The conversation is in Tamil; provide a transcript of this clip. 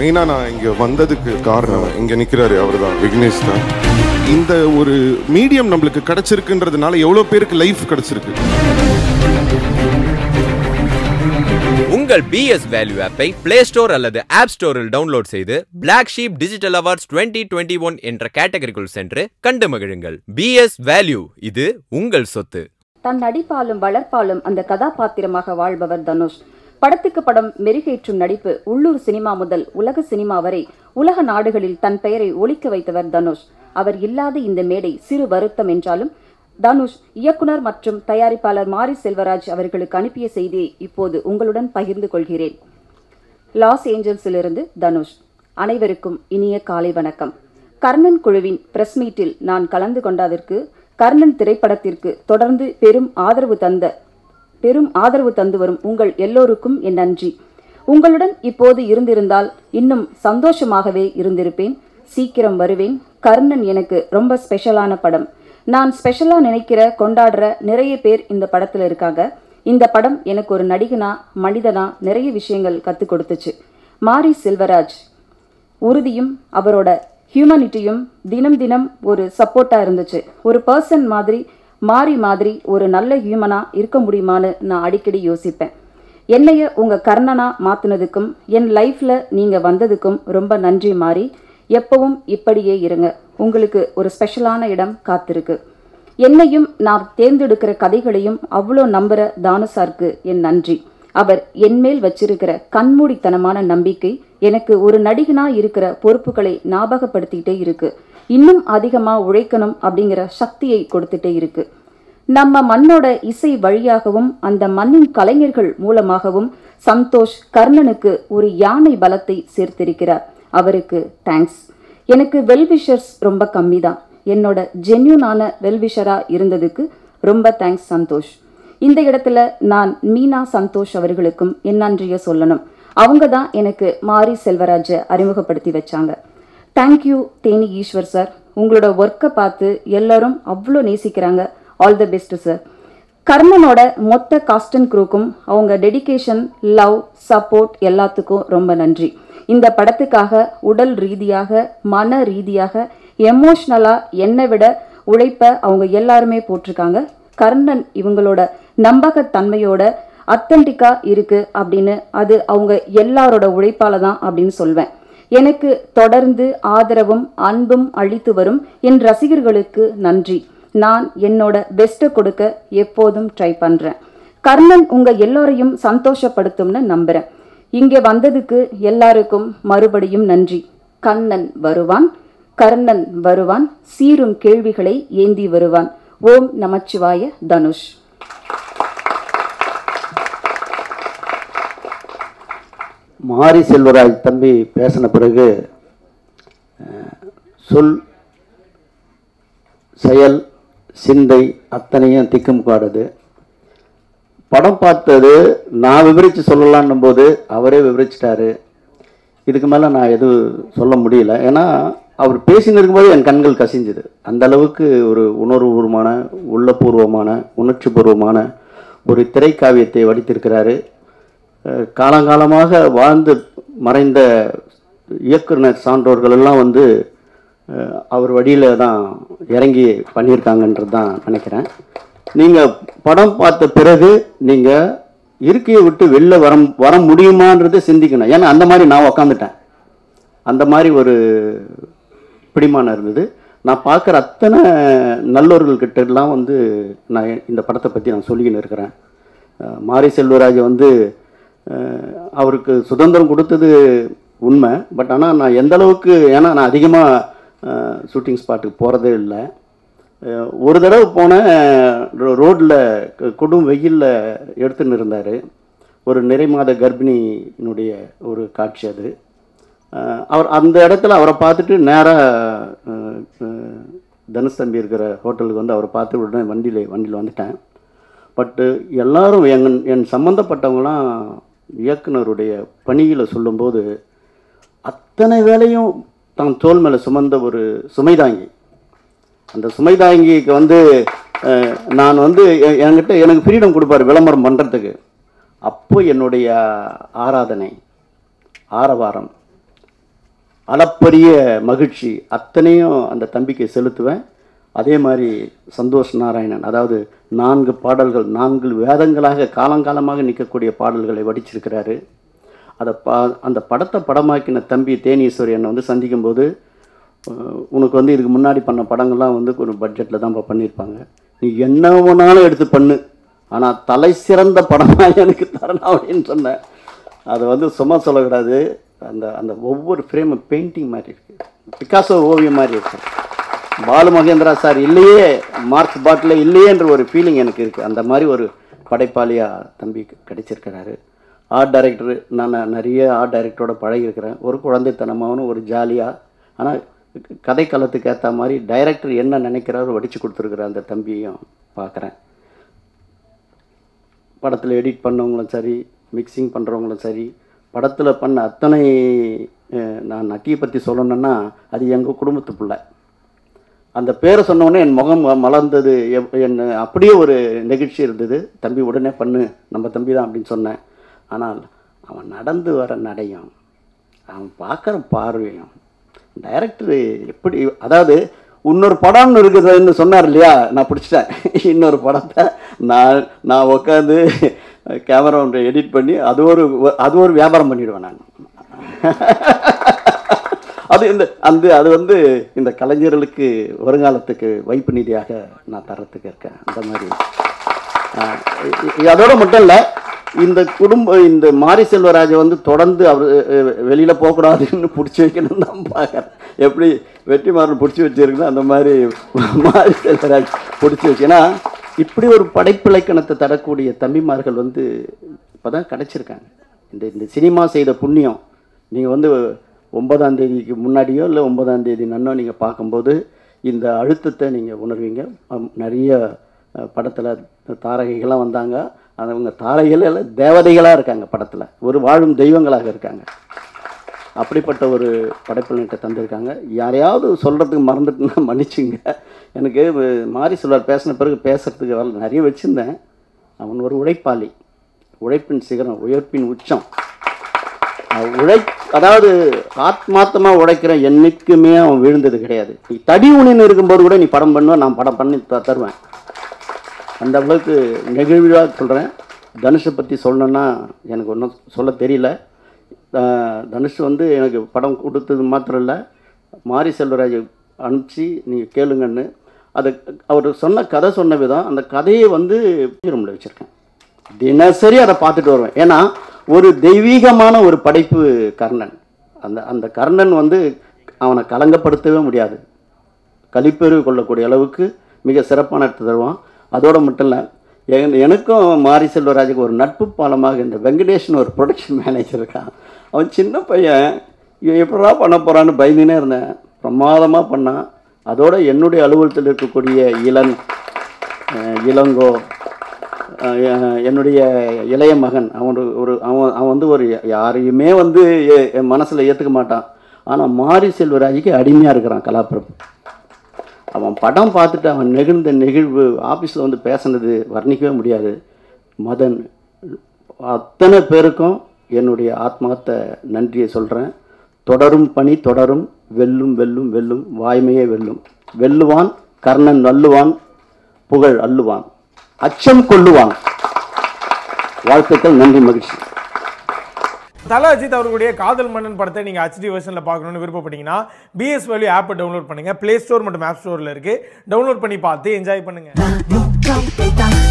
மெயினாக நான் இங்கே வந்ததுக்கு காரணம் இங்கே நிற்கிறாரு அவர் தான் விக்னேஷ் தான் இந்த ஒரு மீடியம் நம்மளுக்கு கிடைச்சிருக்குன்றதுனால எவ்வளோ பேருக்கு லைஃப் கிடைச்சிருக்கு உங்கள் பிஎஸ் வேல்யூ ஆப்பை பிளே ஸ்டோர் அல்லது ஆப் ஸ்டோரில் டவுன்லோட் செய்து black sheep digital awards twenty twenty one என்ற கேட்டகரிக்குள் சென்று கண்டு மகிழுங்கள் பிஎஸ் வேல்யூ இது உங்கள் சொத்து தன் நடிப்பாலும் வளர்ப்பாலும் அந்த கதாபாத்திரமாக வாழ்பவர் தனுஷ் படத்துக்கு படம் மெருகேற்றும் நடிப்பு உள்ளூர் சினிமா முதல் உலக சினிமா வரை உலக நாடுகளில் தன் பெயரை ஒலிக்க வைத்தவர் தனுஷ் அவர் இல்லாத இந்த மேடை சிறு வருத்தம் என்றாலும் தனுஷ் இயக்குனர் மற்றும் தயாரிப்பாளர் மாரி செல்வராஜ் அவர்களுக்கு அனுப்பிய செய்தியை இப்போது உங்களுடன் பகிர்ந்து கொள்கிறேன் லாஸ் ஏஞ்சல்ஸிலிருந்து தனுஷ் அனைவருக்கும் இனிய காலை வணக்கம் கர்ணன் குழுவின் பிரஸ் மீட்டில் நான் கலந்து கொண்டதற்கு கர்ணன் திரைப்படத்திற்கு தொடர்ந்து பெரும் ஆதரவு தந்த பெரும் ஆதரவு தந்து வரும் உங்கள் எல்லோருக்கும் என் நன்றி உங்களுடன் இப்போது இருந்திருந்தால் இன்னும் சந்தோஷமாகவே இருந்திருப்பேன் சீக்கிரம் வருவேன் கர்ணன் எனக்கு ரொம்ப ஸ்பெஷலான படம் நான் ஸ்பெஷலா நினைக்கிற கொண்டாடுற நிறைய பேர் இந்த படத்துல இருக்காங்க இந்த படம் எனக்கு ஒரு நடிகனா மனிதனா நிறைய விஷயங்கள் கற்றுக் கொடுத்துச்சு மாரி செல்வராஜ் உறுதியும் அவரோட ஹியூமனிட்டியும் தினம் தினம் ஒரு சப்போர்ட்டாக இருந்துச்சு ஒரு பர்சன் மாதிரி மாறி மாதிரி ஒரு நல்ல ஹியூமனா இருக்க முடியுமான்னு நான் அடிக்கடி யோசிப்பேன் என்னைய உங்க கர்ணனா மாத்துனதுக்கும் என் லைஃப்ல நீங்க வந்ததுக்கும் ரொம்ப நன்றி மாறி எப்பவும் இப்படியே இருங்க உங்களுக்கு ஒரு ஸ்பெஷலான இடம் காத்திருக்கு என்னையும் நான் தேர்ந்தெடுக்கிற கதைகளையும் அவ்வளோ நம்புற தானுசாருக்கு என் நன்றி அவர் என்மேல் வச்சிருக்கிற கண்மூடித்தனமான நம்பிக்கை எனக்கு ஒரு நடிகனா இருக்கிற பொறுப்புகளை ஞாபகப்படுத்திட்டே இருக்கு இன்னும் அதிகமா உழைக்கணும் அப்படிங்கிற சக்தியை கொடுத்துட்டே இருக்கு நம்ம மண்ணோட இசை வழியாகவும் அந்த மண்ணின் கலைஞர்கள் மூலமாகவும் சந்தோஷ் கர்ணனுக்கு ஒரு யானை பலத்தை சேர்த்திருக்கிறார் அவருக்கு தேங்க்ஸ் எனக்கு வெல்விஷர்ஸ் ரொம்ப கம்மி தான் என்னோட ஜென்யூனான வெல்விஷரா இருந்ததுக்கு ரொம்ப தேங்க்ஸ் சந்தோஷ் இந்த இடத்துல நான் மீனா சந்தோஷ் அவர்களுக்கும் என் நன்றிய சொல்லணும் அவங்க தான் எனக்கு மாரி செல்வராஜை அறிமுகப்படுத்தி வச்சாங்க தேங்க்யூ தேனி ஈஸ்வர் சார் உங்களோட ஒர்க்கை பார்த்து எல்லாரும் அவ்வளோ நேசிக்கிறாங்க ஆல் தி பெஸ்ட் சார் கர்ணனோட மொத்த காஸ்ட் அண்ட் க்ரூக்கும் அவங்க டெடிகேஷன் லவ் சப்போர்ட் எல்லாத்துக்கும் ரொம்ப நன்றி இந்த படத்துக்காக உடல் ரீதியாக மன ரீதியாக எமோஷ்னலா என்னை விட உழைப்ப அவங்க எல்லாருமே போட்டிருக்காங்க கர்ணன் இவங்களோட நம்பகத்தன்மையோட அத்தன்டிக்கா இருக்கு அப்படின்னு அது அவங்க எல்லாரோட உழைப்பால தான் அப்படின்னு சொல்வேன் எனக்கு தொடர்ந்து ஆதரவும் அன்பும் அளித்து வரும் என் ரசிகர்களுக்கு நன்றி நான் என்னோட பெஸ்ட்டை கொடுக்க எப்போதும் ட்ரை பண்றேன் கர்ணன் உங்க எல்லோரையும் சந்தோஷப்படுத்தும்னு நம்புறேன் இங்கே வந்ததுக்கு எல்லாருக்கும் மறுபடியும் நன்றி கண்ணன் வருவான் கர்ணன் வருவான் சீரும் கேள்விகளை ஏந்தி வருவான் ஓம் நமச்சிவாய தனுஷ் மாரி செல்வராஜ் தம்பி பேசின பிறகு அஹ், சொல் செயல் சிந்தை அத்தனையும் திக்கும் காடுது படம் பார்த்தது நான் விவரித்து சொல்லலான்னும் போது அவரே விவரிச்சிட்டாரு இதுக்கு மேலே நான் எதுவும் சொல்ல முடியல ஏன்னா அவர் பேசின்னு இருக்கும்போது என் கண்கள் கசிஞ்சுது அந்த அளவுக்கு ஒரு உணர்வுபூர்வமான உள்ளபூர்வமான உணர்ச்சிபூர்வமான ஒரு திரைக்காவியத்தை வடித்திருக்கிறாரு அஹ் காலங்காலமாக வாழ்ந்து மறைந்த இயக்குனர் சான்றோர்கள் எல்லாம் வந்து அஹ் அவர் வழியில் தான் இறங்கி பண்ணியிருக்காங்கன்றது தான் நினைக்கிறேன் நீங்கள் படம் பார்த்த பிறகு நீங்கள் இருக்கையை விட்டு வெளில வர வர முடியுமான்றதை சிந்திக்கணும் ஏன்னா அந்த மாதிரி நான் உக்காந்துட்டேன் அந்த மாதிரி ஒரு பிடிமானம் இருந்தது நான் பார்க்குற அத்தனை நல்லோர்கள்கிட்ட எல்லாம் வந்து நான் இந்த படத்தை பற்றி நான் சொல்லிக்கின்னு இருக்கிறேன் அஹ் மாரி செல்வராஜ் வந்து அஹ் அவருக்கு சுதந்திரம் கொடுத்தது உண்மை பட் ஆனால் நான் எந்த அளவுக்கு ஏன்னா நான் அதிகமாக ஷூட்டிங் ஸ்பாட்டுக்கு போகிறதே இல்லை அஹ் ஒரு தடவை போனேன் ரோட்டில் கொடும் வெயிலில் எடுத்துன்னு இருந்தார் ஒரு நிறை மாத கர்ப்பிணியினுடைய ஒரு காட்சி அது அஹ் அவர் அந்த இடத்துல அவரை பார்த்துட்டு நேராக தனுஷ் தம்பி இருக்கிற ஹோட்டலுக்கு வந்து அவரை பார்த்து உடனே வண்டியில் வண்டியில் வந்துட்டேன் பட்டு எல்லாரும் என் என் சம்மந்தப்பட்டவங்களாம் இயக்குனருடைய பணியில் சொல்லும்போது அத்தனை வேலையும் தான் தோல் மேலே சுமந்த ஒரு சுமைதாங்கி அந்த சுமைதாங்கிக்கு வந்து அஹ், நான் வந்து எ- என்கிட்ட எனக்கு ஃப்ரீடம் கொடுப்பாரு விளம்பரம் பண்ணுறதுக்கு அப்போ என்னுடைய ஆராதனை ஆரவாரம் அளப்பரிய மகிழ்ச்சி அத்தனையும் அந்த தம்பிக்கு செலுத்துவேன் அதே மாதிரி சந்தோஷ் நாராயணன் அதாவது நான்கு பாடல்கள் நான்கு வேதங்களாக காலங்காலமாக நிற்கக்கூடிய பாடல்களை வடிச்சிருக்கிறாரு அதை பா அந்த படத்தை படமாக்கின தம்பி தேனீஸ்வரி என்னை வந்து சந்திக்கும்போது அஹ், உனக்கு வந்து இதுக்கு முன்னாடி பண்ண படங்கள்லாம் வந்து ஒரு பட்ஜெட்டில் தான் பண்ணியிருப்பாங்க நீ என்ன வேணாலும் எடுத்து பண்ணு ஆனால் தலை சிறந்த படமாக எனக்கு தரணும் அப்படின்னு சொன்னேன் அதை வந்து சும்மா சொல்லக்கூடாது அந்த அந்த ஒவ்வொரு ஃப்ரேமும் பெயிண்டிங் மாதிரி இருக்குது பிகாசோ ஓவியம் மாதிரி இருக்கு பாலு மகேந்திரா சார் இல்லையே மார்க்ஸ் பாட்டில் இல்லையேன்ற ஒரு ஃபீலிங் எனக்கு இருக்குது அந்த மாதிரி ஒரு படைப்பாளியாக தம்பி கிடைச்சிருக்கிறாரு ஆர்ட் டைரக்டர் நான் நிறைய ஆர்ட் டைரக்டரோட பழகியிருக்கிறேன் ஒரு குழந்தைத்தனமாகவும் ஒரு ஜாலியாக ஆனால் கதை காலத்துக்கு ஏற்ற மாதிரி டைரக்டர் என்ன நினைக்கிறாரோ வடித்து கொடுத்துருக்குற அந்த தம்பியையும் பார்க்குறேன் படத்தில் எடிட் பண்ணவங்களும் சரி மிக்சிங் பண்ணுறவங்களும் சரி படத்தில் பண்ண அத்தனை அஹ், நான் நட்டியை பற்றி சொல்லணுன்னா அது எங்கள் குடும்பத்து பிள்ளை அந்த பேரை சொன்னோடனே என் முகம் ம- மலர்ந்தது எப்- என் அப்படியே ஒரு நெகிழ்ச்சி இருந்தது தம்பி உடனே பண்ணு நம்ம தம்பி தான் அப்படின்னு சொன்னேன் ஆனால் அவன் நடந்து வர நடையும் அவன் பார்க்குற பார்வையும் டைரக்டர் எப்படி அதாவது இன்னொரு படம்னு இருக்குதுன்னு சொன்னார் இல்லையா நான் பிடிச்சிட்டேன் இன்னொரு படத்தை நான் நான் உட்காந்து கேமரா ஒன்றை எடிட் பண்ணி அது ஒரு அது ஒரு வியாபாரம் பண்ணிடுவேன் நான் அது இந்த அந்த அது வந்து இந்த கலைஞர்களுக்கு வருங்காலத்துக்கு வைப்பு நிதியாக நான் தரத்துக்கு இருக்கேன் அந்த மாதிரி ஆஹ் இ- இ- அதோட மட்டும் இல்லை இந்த குடும்ப இந்த மாரி செல்வராஜை வந்து தொடர்ந்து அவர் வெளியில் போகக்கூடாதுன்னு பிடிச்சி வைக்கணும் தான் பார்க்குறேன் எப்படி வெற்றிமாறன் பிடிச்சி வச்சிருக்கணும் அந்த மாதிரி மாரி செல்வராஜ் பிடிச்சி வச்சு ஏன்னா இப்படி ஒரு படைப்பிலக்கணத்தை தரக்கூடிய தம்பிமார்கள் வந்து இப்போ தான் கிடச்சிருக்காங்க இந்த இந்த சினிமா செய்த புண்ணியம் நீங்கள் வந்து ஒன்பதாம் தேதிக்கு முன்னாடியோ இல்லை ஒன்பதாம் தேதி நன்னோ நீங்கள் பார்க்கும்போது இந்த அழுத்தத்தை நீங்கள் உணர்வீங்க அம், நிறைய படத்தில் தாரகைகள்லாம் வந்தாங்க அவங்க தாரகைகள் எல்லாம் தேவதைகளாக இருக்காங்க படத்தில் ஒரு வாழும் தெய்வங்களாக இருக்காங்க அப்படிப்பட்ட ஒரு படைப்புலன்ட்ட தந்திருக்காங்க யாரையாவது சொல்கிறதுக்கு மறந்துட்டுன்னா மன்னிச்சுங்க எனக்கு வ- மாரி சொல்வார் பேசின பிறகு பேசுறதுக்கு வரல நிறைய வச்சுருந்தேன் அவன் ஒரு உழைப்பாளி உழைப்பின் சிகரம் உயர்ப்பின் உச்சம் அவன் உழை அதாவது ஆத்மார்த்தமாக உழைக்கிற என்னைக்குமே அவன் விழுந்தது கிடையாது நீ தடி உணின்னு இருக்கும்போது கூட நீ படம் பண்ணுவ நான் படம் பண்ணி த- தருவேன் அந்த அளவுக்கு நெகிழ்வாக சொல்கிறேன் தனுஷை பற்றி சொல்லணுன்னா எனக்கு ஒன்றும் சொல்ல தெரியல அஹ் தனுஷ் வந்து எனக்கு படம் கொடுத்தது மாத்திரம் இல்லை மாரி செல்வராஜ் அனுப்பிச்சு நீங்கள் கேளுங்கன்னு அது அவர் சொன்ன கதை சொன்ன விதம் அந்த கதையை வந்து ரூமில் வச்சுருக்கேன் தினசரி அதை பார்த்துட்டு வருவேன் ஏன்னா ஒரு தெய்வீகமான ஒரு படைப்பு கர்ணன் அந்த அந்த கர்ணன் வந்து அவனை கலங்கப்படுத்தவே முடியாது கலிப்பெரு கொள்ளக்கூடிய அளவுக்கு மிக சிறப்பான இடத்து தருவான் அதோட மட்டும் இல்லை என் எனக்கும் மாரி செல்வராஜுக்கு ஒரு நட்பு பாலமாக இந்த வெங்கடேஷன் ஒரு ப்ரொடக்ஷன் மேனேஜர் இருக்கான் அவன் சின்ன பையன் இவன் எப்படா பண்ண போகிறான்னு பயந்துனே இருந்தேன் பிரமாதமாக பண்ணான் அதோட என்னுடைய அலுவலகத்தில் இருக்கக்கூடிய இளன் அஹ், இளங்கோ அஹ், எ- என்னுடைய இளைய மகன் அவன் ஒரு- ஒரு அவன் அவன் வந்து ஒரு யாரையுமே வந்து எ- என் மனசில் ஏற்றுக்க மாட்டான் ஆனால் மாரி செல்வராஜுக்கு அடிமையாக இருக்கிறான் கலாப்பிரபு அவன் படம் பார்த்துட்டு அவன் நெகிழ்ந்த நெகிழ்வு ஆஃபீஸில் வந்து பேசுனது வர்ணிக்கவே முடியாது மதன் அத்தனை பேருக்கும் என்னுடைய ஆத்மார்த்த நன்றியை சொல்கிறேன் தொடரும் பணி தொடரும் வெல்லும் வெல்லும் வெல்லும் வாய்மையே வெல்லும் வெல்லுவான் கர்ணன் வல்லுவான் புகழ் அள்ளுவான் அச்சம் கொள்ளுவான் வாழ்த்துக்கள் நன்றி மகிழ்ச்சி தல அஜித் அவர்களுடைய காதல் மன்னன் படத்தை நீங்கள் ஹெச்டி வெர்ஷனில் பார்க்கணும்னு விருப்பப்பட்டீங்கன்னா பிஎஸ் வேல்யூ ஆப்பை டவுன்லோட் பண்ணுங்கள் ப்ளே ஸ்டோர் மற்றும் ஆப் ஸ்டோரில் இருக்குது டவுன்லோட் பண்ணி பார்த்து என்ஜாய் பண்ணுங்கள் Dale un golpe, dale